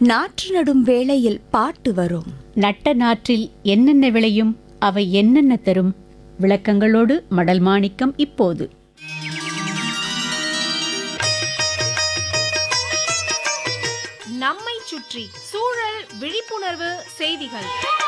நாற்று நடும் வேளையில் பாட்டு வரும் நட்ட நாற்றில் என்னென்ன விளையும் அவை என்னென்ன தரும் விளக்கங்களோடு மடல் மாணிக்கம் இப்போது நம்மை சுற்றி சூழல் விழிப்புணர்வு செய்திகள்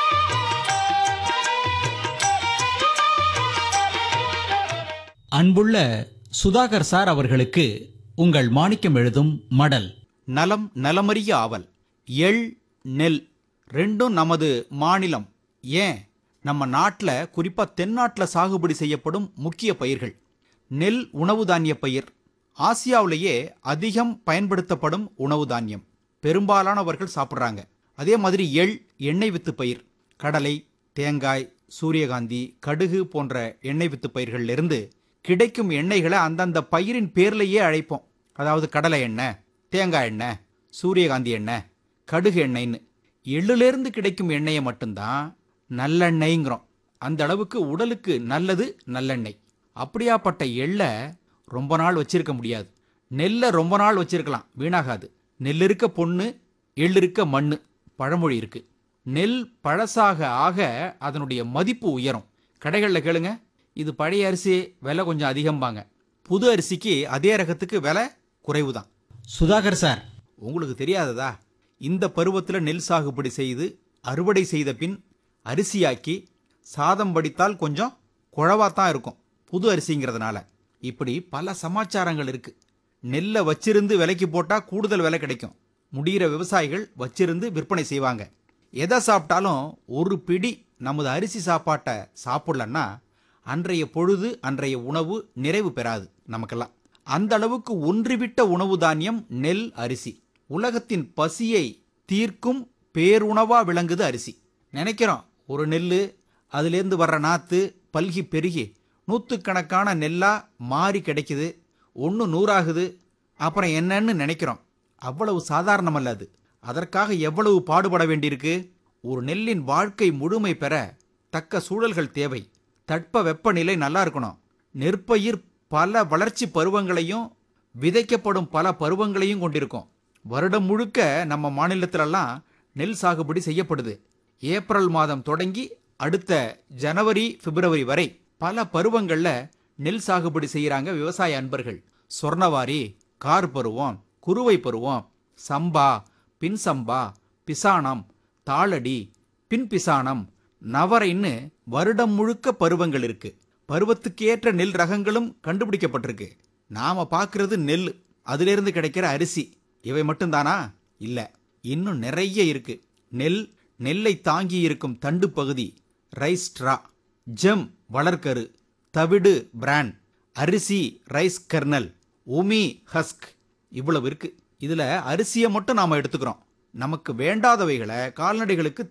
அன்புள்ள சுதாகர் சார் அவர்களுக்கு உங்கள் மாணிக்கம் எழுதும் மடல் நலம் நலமறிய ஆவல் எள் நெல் ரெண்டும் நமது மாநிலம் ஏன் நம்ம நாட்டில் குறிப்பாக தென்னாட்டில் சாகுபடி செய்யப்படும் முக்கிய பயிர்கள் நெல் உணவு தானிய பயிர் ஆசியாவிலேயே அதிகம் பயன்படுத்தப்படும் உணவு தானியம் பெரும்பாலானவர்கள் சாப்பிட்றாங்க அதே மாதிரி எள் எண்ணெய் வித்து பயிர் கடலை தேங்காய் சூரியகாந்தி கடுகு போன்ற எண்ணெய் வித்து பயிர்களிலிருந்து கிடைக்கும் எண்ணெய்களை அந்தந்த பயிரின் பேர்லேயே அழைப்போம் அதாவது கடலை எண்ணெய் தேங்காய் எண்ணெய் சூரியகாந்தி எண்ணெய் கடுகு எண்ணெய்ன்னு எள்ளுலேருந்து கிடைக்கும் எண்ணெயை மட்டும்தான் நல்லெண்ணெய்ங்கிறோம் அந்த அளவுக்கு உடலுக்கு நல்லது நல்லெண்ணெய் அப்படியாப்பட்ட எள்ளை ரொம்ப நாள் வச்சிருக்க முடியாது நெல்லை ரொம்ப நாள் வச்சிருக்கலாம் வீணாகாது நெல் இருக்க பொண்ணு எள் இருக்க மண்ணு பழமொழி இருக்கு நெல் பழசாக ஆக அதனுடைய மதிப்பு உயரும் கடைகளில் கேளுங்க இது பழைய அரிசி விலை கொஞ்சம் அதிகம்பாங்க புது அரிசிக்கு அதே ரகத்துக்கு விலை குறைவு தான் சுதாகர் சார் உங்களுக்கு தெரியாததா இந்த பருவத்தில் நெல் சாகுபடி செய்து அறுவடை செய்த பின் அரிசியாக்கி சாதம் வடித்தால் கொஞ்சம் குழவாத்தான் இருக்கும் புது அரிசிங்கிறதுனால இப்படி பல சமாச்சாரங்கள் இருக்கு நெல்லை வச்சிருந்து விலைக்கு போட்டால் கூடுதல் விலை கிடைக்கும் முடிகிற விவசாயிகள் வச்சிருந்து விற்பனை செய்வாங்க எதை சாப்பிட்டாலும் ஒரு பிடி நமது அரிசி சாப்பாட்டை சாப்பிடலன்னா அன்றைய பொழுது அன்றைய உணவு நிறைவு பெறாது நமக்கெல்லாம் அந்த அளவுக்கு ஒன்றுவிட்ட உணவு தானியம் நெல் அரிசி உலகத்தின் பசியை தீர்க்கும் பேருணவா விளங்குது அரிசி நினைக்கிறோம் ஒரு நெல் அதுலேருந்து வர்ற நாத்து பல்கி பெருகி நூற்றுக்கணக்கான நெல்லா மாறி கிடைக்குது ஒன்று நூறாகுது அப்புறம் என்னன்னு நினைக்கிறோம் அவ்வளவு சாதாரணமல்ல அது அதற்காக எவ்வளவு பாடுபட வேண்டியிருக்கு ஒரு நெல்லின் வாழ்க்கை முழுமை பெற தக்க சூழல்கள் தேவை தட்ப வெப்பநிலை நல்லா இருக்கணும் நெற்பயிர் பல வளர்ச்சி பருவங்களையும் விதைக்கப்படும் பல பருவங்களையும் கொண்டிருக்கும் வருடம் முழுக்க நம்ம மாநிலத்திலெல்லாம் நெல் சாகுபடி செய்யப்படுது ஏப்ரல் மாதம் தொடங்கி அடுத்த ஜனவரி பிப்ரவரி வரை பல பருவங்கள்ல நெல் சாகுபடி செய்யறாங்க விவசாய அன்பர்கள் சொர்ணவாரி கார் பருவம் குறுவை பருவம் சம்பா பின் சம்பா பிசானம் தாளடி பின் பிசானம் நவரைன்னு வருடம் முழுக்க பருவங்கள் இருக்கு பருவத்துக்கேற்ற நெல் ரகங்களும் கண்டுபிடிக்கப்பட்டிருக்கு நாம பார்க்கிறது நெல் அதிலிருந்து கிடைக்கிற அரிசி இவை மட்டும்தானா இல்ல இன்னும் நிறைய இருக்கு நெல் நெல்லை தாங்கி இருக்கும் தண்டு பகுதி ரைஸ் ஸ்ட்ரா ஜெம் வளர்க்கரு தவிடு பிராண்ட் அரிசி ரைஸ் கர்னல் உமி ஹஸ்க் இவ்வளவு இருக்கு இதுல அரிசியை மட்டும் நாம எடுத்துக்கிறோம் நமக்கு வேண்டாதவைகளை கால்நடைகளுக்கு